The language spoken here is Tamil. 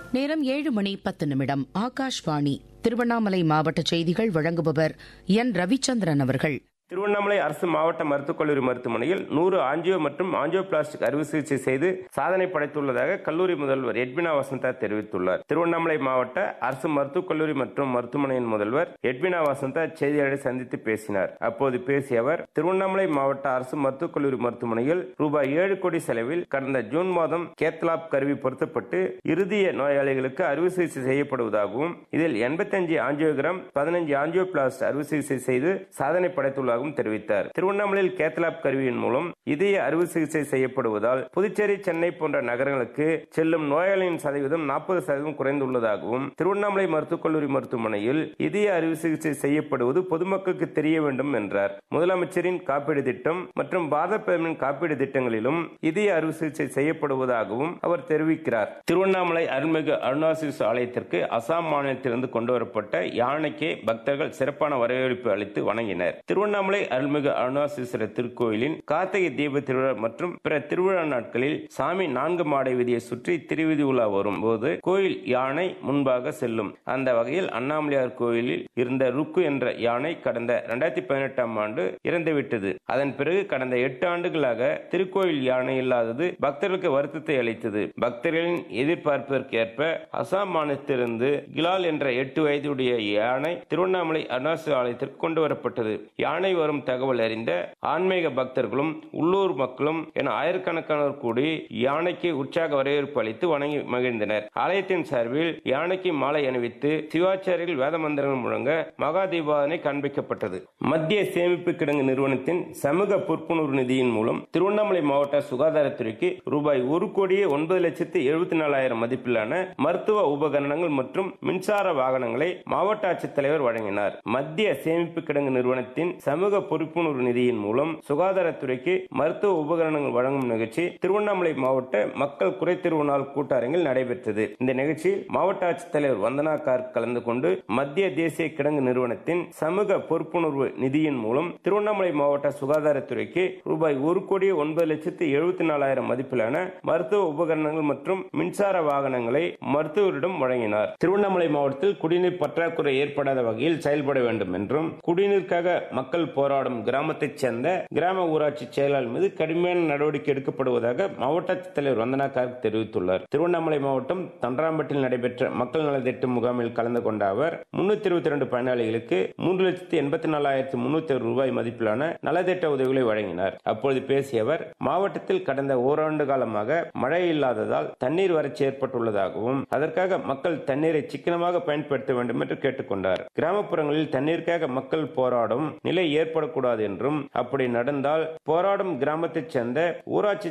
நேரம் ஏழு மணி பத்து நிமிடம் ஆகாஷ்வாணி திருவண்ணாமலை மாவட்ட செய்திகள் வழங்குபவர் என் ரவிச்சந்திரன் அவர்கள் திருவண்ணாமலை அரசு மாவட்ட மருத்துவக் கல்லூரி மருத்துவமனையில் நூறு ஆஞ்சியோ மற்றும் ஆஞ்சியோபிளாஸ்டிக் அறுவை சிகிச்சை செய்து சாதனை படைத்துள்ளதாக கல்லூரி முதல்வர் எட்வினா வசந்தா தெரிவித்துள்ளார் திருவண்ணாமலை மாவட்ட அரசு மருத்துவக் கல்லூரி மற்றும் மருத்துவமனையின் முதல்வர் எட்வினா வசந்தா செய்தியாளரை சந்தித்து பேசினார் அப்போது பேசிய அவர் திருவண்ணாமலை மாவட்ட அரசு மருத்துவக் கல்லூரி மருத்துவமனையில் ரூபாய் ஏழு கோடி செலவில் கடந்த ஜூன் மாதம் கேத்லாப் கருவி பொருத்தப்பட்டு இறுதிய நோயாளிகளுக்கு அறுவை சிகிச்சை செய்யப்படுவதாகவும் இதில் எண்பத்தஞ்சு ஆஞ்சியோகிராம் பதினஞ்சு ஆஞ்சியோபிளாஸ்ட் அறுவை சிகிச்சை செய்து சாதனை படைத்துள்ளதாகவும் தெரிவித்தார் திருவண்ணாமலையில் கேத்லாப் கருவியின் மூலம் இதய அறுவை சிகிச்சை செய்யப்படுவதால் புதுச்சேரி சென்னை போன்ற நகரங்களுக்கு செல்லும் நோயாளியின் சதவீதம் நாற்பது சதவீதம் குறைந்துள்ளதாகவும் திருவண்ணாமலை மருத்துவக் கல்லூரி மருத்துவமனையில் இதய அறுவை சிகிச்சை செய்யப்படுவது பொதுமக்களுக்கு தெரிய வேண்டும் என்றார் முதலமைச்சரின் காப்பீடு திட்டம் மற்றும் பாரத பிரதமரின் காப்பீடு திட்டங்களிலும் இதய அறுவை சிகிச்சை செய்யப்படுவதாகவும் அவர் தெரிவிக்கிறார் திருவண்ணாமலை அருள்மிகு அருணாசிஸ் ஆலயத்திற்கு அசாம் மாநிலத்திலிருந்து கொண்டுவரப்பட்ட யானைக்கு பக்தர்கள் சிறப்பான வரவேற்பு அளித்து வணங்கினர் திருவண்ணாமலை அருள்மிகு அருணாசீஸ்வரர் திருக்கோயிலின் கார்த்திகை தீப திருவிழா மற்றும் பிற திருவிழா நாட்களில் சாமி நான்கு மாடை வீதியை சுற்றி திருவிதி உலா வரும் போது கோயில் யானை முன்பாக செல்லும் அந்த வகையில் அண்ணாமலையார் கோயிலில் இருந்த ருக்கு என்ற யானை கடந்த இரண்டாயிரத்தி பதினெட்டாம் ஆண்டு இறந்துவிட்டது அதன் பிறகு கடந்த எட்டு ஆண்டுகளாக திருக்கோயில் யானை இல்லாதது பக்தர்களுக்கு வருத்தத்தை அளித்தது பக்தர்களின் எதிர்பார்ப்பிற்கேற்ப அசாம் மாநிலத்திலிருந்து கிலால் என்ற எட்டு வயதுடைய யானை திருவண்ணாமலை அருணாசல ஆலயத்திற்கு கொண்டு வரப்பட்டது யானை வரும் தகவல் அறிந்த ஆன்மீக பக்தர்களும் உள்ளூர் மக்களும் என ஆயிரக்கணக்கானோர் கூடி யானைக்கு உற்சாக வரவேற்பு அளித்து வணங்கி மகிழ்ந்தனர் ஆலயத்தின் சார்பில் யானைக்கு மாலை அணிவித்து சிவாச்சாரியில் வேத மந்திரங்கள் முழங்க மகா தீபாவனை காண்பிக்கப்பட்டது மத்திய சேமிப்பு கிடங்கு நிறுவனத்தின் சமூக பொறுப்புணர்வு நிதியின் மூலம் திருவண்ணாமலை மாவட்ட சுகாதாரத்துறைக்கு ரூபாய் ஒரு கோடியே ஒன்பது லட்சத்து எழுபத்தி நாலாயிரம் மதிப்பிலான மருத்துவ உபகரணங்கள் மற்றும் மின்சார வாகனங்களை மாவட்ட ஆட்சித்தலைவர் வழங்கினார் மத்திய சேமிப்பு கிடங்கு நிறுவனத்தின் சமூக பொறுப்புணர்வு நிதியின் மூலம் சுகாதாரத்துறைக்கு மருத்துவ உபகரணங்கள் வழங்கும் நிகழ்ச்சி திருவண்ணாமலை மாவட்ட மக்கள் குறைதீர்வு நாள் கூட்டரங்கில் நடைபெற்றது இந்த நிகழ்ச்சியில் மாவட்ட ஆட்சித்தலைவர் வந்தனா கார்க் கலந்து கொண்டு மத்திய தேசிய கிடங்கு நிறுவனத்தின் சமூக பொறுப்புணர்வு நிதியின் மூலம் திருவண்ணாமலை மாவட்ட சுகாதாரத்துறைக்கு ரூபாய் ஒரு கோடி ஒன்பது லட்சத்து எழுபத்தி நாலாயிரம் மதிப்பிலான மருத்துவ உபகரணங்கள் மற்றும் மின்சார வாகனங்களை மருத்துவரிடம் வழங்கினார் திருவண்ணாமலை மாவட்டத்தில் குடிநீர் பற்றாக்குறை ஏற்படாத வகையில் செயல்பட வேண்டும் என்றும் குடிநீருக்காக மக்கள் போராடும் கிராமத்தைச் சேர்ந்த கிராம ஊராட்சி செயலாளர் மீது கடுமையான நடவடிக்கை எடுக்கப்படுவதாக மாவட்ட தலைவர் வந்தனா கார்க் தெரிவித்துள்ளார் திருவண்ணாமலை மாவட்டம் தண்டராம்பட்டில் நடைபெற்ற மக்கள் நல திட்ட முகாமில் கலந்து கொண்ட அவர் முன்னூத்தி இருபத்தி ரெண்டு பயனாளிகளுக்கு மூன்று லட்சத்தி எண்பத்தி நாலாயிரத்தி முன்னூத்தி ரூபாய் மதிப்பிலான நலத்திட்ட உதவிகளை வழங்கினார் அப்பொழுது பேசிய அவர் மாவட்டத்தில் கடந்த ஓராண்டு காலமாக மழை இல்லாததால் தண்ணீர் வறட்சி ஏற்பட்டுள்ளதாகவும் அதற்காக மக்கள் தண்ணீரை சிக்கனமாக பயன்படுத்த வேண்டும் என்று கேட்டுக்கொண்டார் கிராமப்புறங்களில் தண்ணீருக்காக மக்கள் போராடும் நிலை ஏற்படக்கூடாது என்றும் அப்படி நடந்தால் போராடும் கிராமத்தைச் சேர்ந்த ஊராட்சி